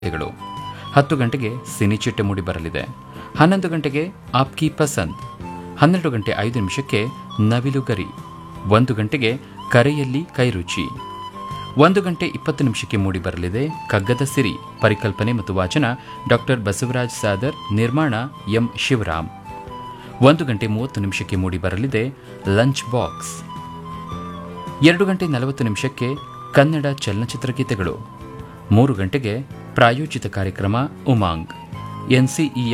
ಗಳು ಹತ್ತು ಗಂಟೆಗೆ ಸಿನಿಚಿಟ್ಟೆ ಮೂಡಿ ಬರಲಿದೆ ಹನ್ನೊಂದು ಗಂಟೆಗೆ ಆಪ್ಕಿ ಪಸಂದ್ ಹನ್ನೆರಡು ಗಂಟೆ ಐದು ನಿಮಿಷಕ್ಕೆ ನವಿಲುಗರಿ ಒಂದು ಗಂಟೆಗೆ ಕರೆಯಲ್ಲಿ ಕೈರುಚಿ ಒಂದು ಗಂಟೆ ಇಪ್ಪತ್ತು ನಿಮಿಷಕ್ಕೆ ಮೂಡಿ ಬರಲಿದೆ ಕಗ್ಗದ ಸಿರಿ ಪರಿಕಲ್ಪನೆ ಮತ್ತು ವಾಚನ ಡಾಕ್ಟರ್ ಬಸವರಾಜ್ ಸಾದರ್ ನಿರ್ಮಾಣ ಎಂ ಶಿವರಾಮ್ ಒಂದು ಗಂಟೆ ಮೂವತ್ತು ನಿಮಿಷಕ್ಕೆ ಮೂಡಿ ಬರಲಿದೆ ಲಂಚ್ ಬಾಕ್ಸ್ ಎರಡು ಗಂಟೆ ನಲವತ್ತು ನಿಮಿಷಕ್ಕೆ ಕನ್ನಡ ಚಲನಚಿತ್ರ ಗೀತೆಗಳು ಮೂರು ಗಂಟೆಗೆ ಪ್ರಾಯೋಜಿತ ಕಾರ್ಯಕ್ರಮ ಉಮಾಂಗ್ ಎನ್ಸಿಇ